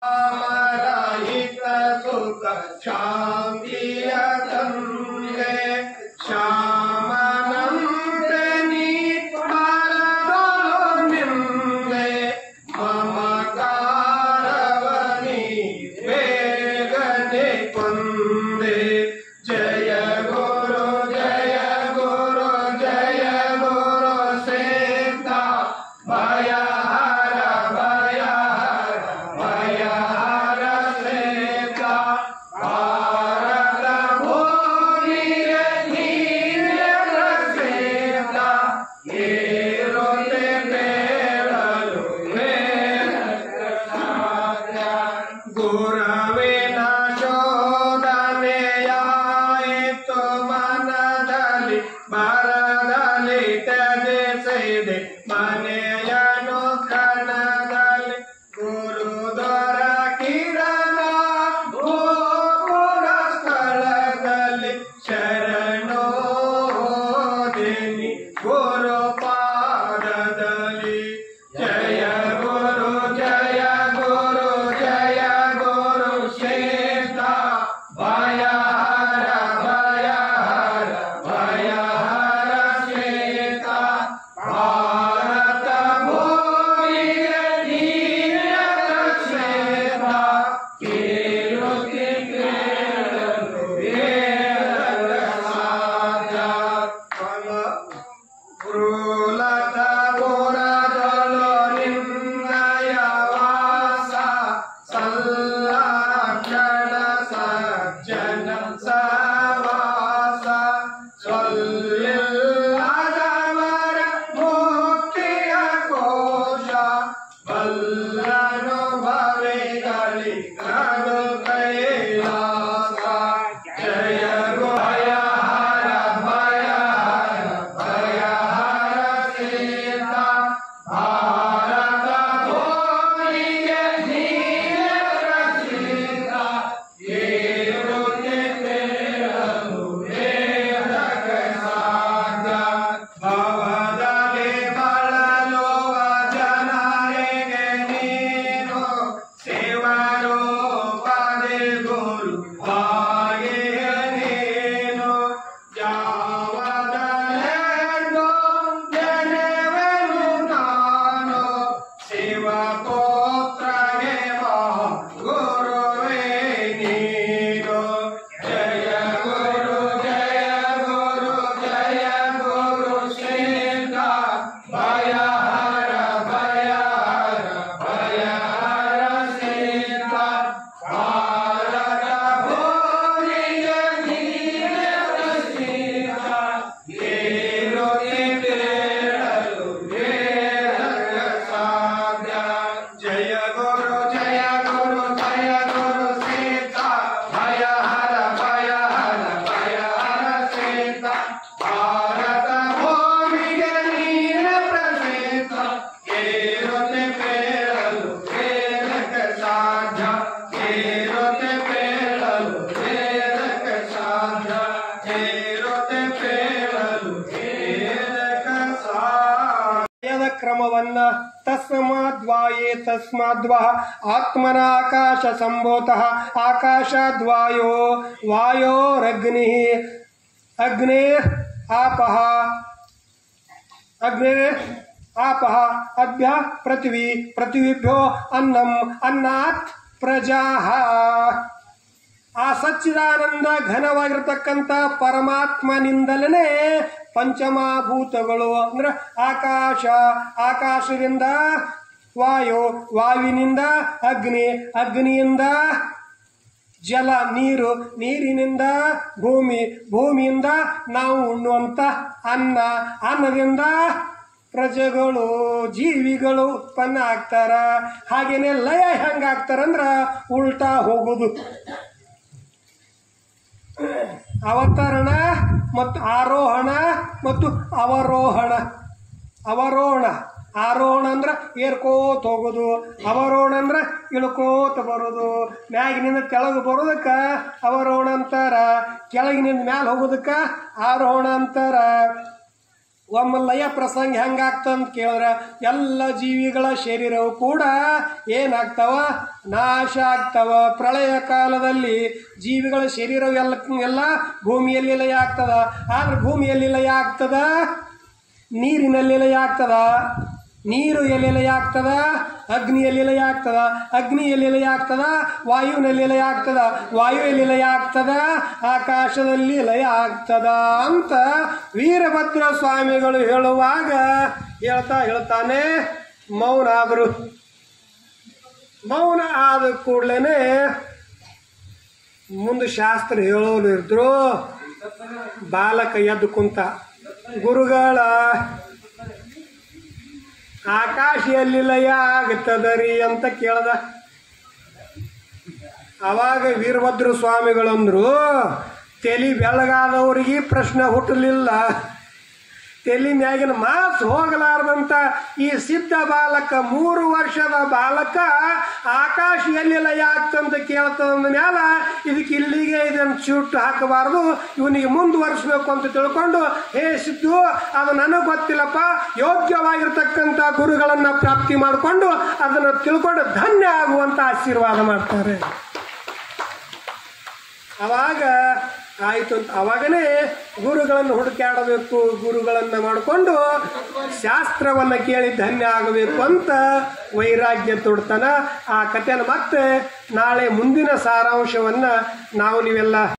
ರಾಮರಾಹಿತ ಸುಖ ಶಾಂತಿಯ ತಂದೆ ಶ್ಯಾಮನಂತೆ ನೀ ಬರದೊಳು ನಿಂದೆ ಮಮಕಾರವನಿ ಬೇಗನೆ ಕೊಂದೆ ಜಯ ಗುರು ಜಯ ಗುರು ಜಯ ಗುರು ಸೇತ ಭಯ ಹರ ಭಯ ಹರ ಭಯ ಹರ ಸೇತ ಭಾರತ ಭೂಮಿಯ ನೀನೆ ಸೇತ ಏರೋತೆ ಬೇಡಲು ಗುರವಿನ ಶೋಧನೆಯಾಯಿತು ಮನದಲ್ಲಿ ಬರದಲ್ಲಿ ತೆಗೆಸಿದೆ ಮನೆಯನು ಕಣದಲ್ಲಿ ಗುರು ದೊರ ಕಿರಣ ಗೋಪುರ ಸ್ಥಳದಲ್ಲಿ ಶರಣೋ ದೇವಿ ಗುರು ಪಾದದಲ್ಲಿ ಜಯ ಗುರು ಜಯ ಗುರು ಜಯ ಗುರು ಶ್ರೇಷ್ಠ ಭಯ ಹರ ಭಯ ಹರ ಭಯ ಹರ ಶ್ರೇಷ್ಠ ಭಾರತ ಭೂಮಿಯ ನೀರ ಶ್ರೇಷ್ಠ ಕೇಳುತ್ತಿ ಕೇಳಲು ವೇದ ಸಾಧ್ಯ ಗುರುಲತ ಗೋರದೊಳು ನಿನ್ನಯ ವಾಸ ಸಲ್ಲಾಕ್ಷಣ ಸಜ್ಜನ ಸವಾಸ ಸೊಲ್ಲಿಲ್ಲದವರ ಮುಕ್ತಿಯ ಕೋಶ ಬಲ್ಲನುಭವಿಗಳಿ ಕಡು ಕೈಲಾಸ ಜಯ ಭಯ ಹರ ಭಯ ಹರ ಭಯ ಹರ ಸೀತ ಭಾರತ ಭೂಮಿಗೆ ನೀರ ಸೀತ ಏರುತ್ತಿ ತೇರಲು ವೇದಕ ಸಾಧ್ಯ ಭವದಲ್ಲಿ ಬಳಲುವ ಜನರಿಗೆ ನೀನು ಶಿವರೂಪದೆ ಗುರು ಹಾಗೆಯ ನೀನು ಯಾವದಲೆಂದು ನೆನೆವೆನು ನಾನು ಶಿವಪುತ್ರಗೆ ಮಾ ಗುರುವೇ ನೀನು ಜಯ ಗುರು ಜಯ ಗುರು ಜಯ ಗುರು ಶ್ರೀಕ ಭಯ ಹರ ಭಯ ಹರ ಭಯ ಹರ ಶ್ರೀಕ ಭಾರತ ಭೂಮಿಯ ನೀರ ಶ್ರೀಕ ಏನು ಕೇಳಲು ವೇದ ಸಾಧ್ಯ ಜಯ ಗುರು ಜಯ ಗುರು ಜಯ ಗುರು ಸೀತ ಭಯ ಹರ ಭಯ ಹರ ಭಯ ಹರ ಸೀತ ಭಾರತ ಭೂಮಿಗೆ ನೀರ ಪ್ರಸೀತ ಏರುತೆ ಬೇಳಲು ವೇದಕ ಸಾಧ್ಯ ಏರುತೆ ಬೇಳಲು ವೇದಕ ಸಾಧ್ಯ ಏರುತೆ ಬೇಳಲು ವೇದಕ ಸಾಧ್ಯ ವೇದ ಕ್ರಮವನ್ನ ತಸ್ಮಾದ್ವಾಯೇ ತಸ್ಮಾದ್ವ ಆತ್ಮನ ಆಕಾಶ ಸಂಭೂತಃ ಆಕಾಶದ್ವಾಯೋ ವಾಯೋರಗ್ನಿ ಅಗ್ನೇ ಆಪಃ ಅಗ್ನೇ ಆಪಃ ಅಭ್ಯ ಪೃಥ್ವಿ ಪೃಥ್ವಿಭ್ಯೋ ಅನ್ನಂ ಅನ್ನಾತ್ ಪ್ರಜಾಹ ಆ ಸಚ್ಚಿದಾನಂದ ಘನವಾಗಿರ್ತಕ್ಕಂಥ ಪರಮಾತ್ಮನಿಂದಲೇ ಪಂಚಮಭೂತಗಳು ಅಂದ್ರೆ ಆಕಾಶ ಆಕಾಶದಿಂದ ವಾಯು ವಾಯುವಿನಿಂದ ಅಗ್ನಿ ಅಗ್ನಿಯಿಂದ ಜಲ ನೀರು ನೀರಿನಿಂದ ಭೂಮಿ ಭೂಮಿಯಿಂದ ನಾವು ಉಣ್ಣುವಂತ ಅನ್ನ ಅನ್ನದಿಂದ ಪ್ರಜೆಗಳು ಜೀವಿಗಳು ಉತ್ಪನ್ನ ಆಗ್ತಾರ ಹಾಗೇನೆ ಲಯ ಹೆಂಗಾಗ್ತಾರಂದ್ರ ಉಲ್ಟಾ ಹೋಗೋದು ಅವತರಣ ಮತ್ತು ಆರೋಹಣ ಮತ್ತು ಅವರೋಹಣ ಅವರೋಹಣ ಆರೋಹಣ ಅಂದ್ರ ಏರ್ಕೋತ ಹೋಗೋದು ಅವರೋಹಣ ಅಂದ್ರ ಇಳ್ಕೋತ ಬರೋದು ಮ್ಯಾಗಿನಿಂದ ಕೆಳಗೆ ಬರೋದಕ್ಕ ಅವರೋಹಣ ಅಂತಾರ ಕೆಳಗಿನಿಂದ ಮ್ಯಾಲ ಹೋಗೋದಕ್ಕ ಆರೋಹಣ ಅಂತಾರ ಒಮ್ಮ ಲಯ ಪ್ರಸಂಗ ಹೆಂಗಾಗ್ತಂತ ಕೇಳಿದ್ರೆ ಎಲ್ಲ ಜೀವಿಗಳ ಶರೀರವು ಕೂಡ ಏನಾಗ್ತಾವ ನಾಶ ಆಗ್ತಾವ ಪ್ರಳಯ ಕಾಲದಲ್ಲಿ ಜೀವಿಗಳ ಶರೀರವು ಎಲ್ಲ ಎಲ್ಲ ಭೂಮಿಯಲ್ಲಿ ಲಯ ಆಗ್ತದ ಆದ್ರೆ ಭೂಮಿಯಲ್ಲಿ ಲಯ ಆಗ್ತದ ನೀರಿನಲ್ಲಿ ಲಯ ಆಗ್ತದ ನೀರು ಎಲ್ಲಿ ಲಯ ಆಗ್ತದ ಅಗ್ನಿಯಲ್ಲಿ ಲಯ ಆಗ್ತದ ಅಗ್ನಿಯಲ್ಲಿ ಲಯ ಆಗ್ತದ ವಾಯುವಿನಲ್ಲಿ ಲಯ ಆಗ್ತದ ವಾಯುವಿನಲ್ಲಿ ಲಯ ಆಗ್ತದ ಆಕಾಶದಲ್ಲಿ ಲಯ ಆಗ್ತದ ಅಂತ ವೀರಭದ್ರ ಸ್ವಾಮಿಗಳು ಹೇಳುವಾಗ ಹೇಳ್ತಾ ಹೇಳ್ತಾನೆ ಮೌನ ಆದರು ಮೌನ ಆದ ಕೂಡ್ಲೇನೆ ಮುಂದೆ ಶಾಸ್ತ್ರ ಹೇಳೋರು ಇದ್ರು ಬಾಲಕ ಎದ್ದು ಕುಂತ ಗುರುಗಳ ಆಕಾಶ ಎಲ್ಲಿ ಲಯ ಆಗ್ತದರಿ ಅಂತ ಕೇಳ್ದ ಅವಾಗ ವೀರಭದ್ರ ಸ್ವಾಮಿಗಳಂದ್ರು ತಲಿ ಬೆಳಗಾದವ್ರಿಗೆ ಪ್ರಶ್ನೆ ಹುಟ್ಟಲಿಲ್ಲ ತಲೆ ಮ್ಯಾಗಿನ ಮಾಸ್ ಹೋಗಲಾರ್ದಂತ ಈ ಸಿದ್ಧ ಬಾಲಕ ಮೂರು ವರ್ಷದ ಬಾಲಕ ಆಕಾಶ ಎಲ್ಲಿ ಲಯ ಆಗ್ತಂತ ಕೇಳ್ತದಂದ ಮ್ಯಾಲ ಇದಕ್ಕೆ ಇಲ್ಲಿಗೆ ಇದನ್ನು ಚುಟ್ಟು ಹಾಕಬಾರ್ದು ಇವನಿಗೆ ಮುಂದುವರಿಸ್ಬೇಕು ಅಂತ ತಿಳ್ಕೊಂಡು ಹೇ ಸಿದ್ದು ಅದು ನನಗೆ ಗೊತ್ತಿಲ್ಲಪ್ಪ ಯೋಗ್ಯವಾಗಿರ್ತಕ್ಕಂಥ ಗುರುಗಳನ್ನ ಪ್ರಾಪ್ತಿ ಮಾಡಿಕೊಂಡು ಅದನ್ನು ತಿಳ್ಕೊಂಡು ಧನ್ಯ ಆಗುವಂತ ಆಶೀರ್ವಾದ ಮಾಡ್ತಾರೆ ಅವಾಗ ಆಯಿತು ಅಂತ ಅವಾಗನೇ ಗುರುಗಳನ್ನು ಹುಡುಕಾಡಬೇಕು ಗುರುಗಳನ್ನು ಮಾಡಿಕೊಂಡು ಶಾಸ್ತ್ರವನ್ನು ಕೇಳಿ ಧನ್ಯ ಆಗಬೇಕು ಅಂತ ವೈರಾಗ್ಯ ತೊಡ್ತಾನ ಆ ಕಥೆನ ಮತ್ತೆ ನಾಳೆ ಮುಂದಿನ ಸಾರಾಂಶವನ್ನು ನಾವು ನೀವೆಲ್ಲ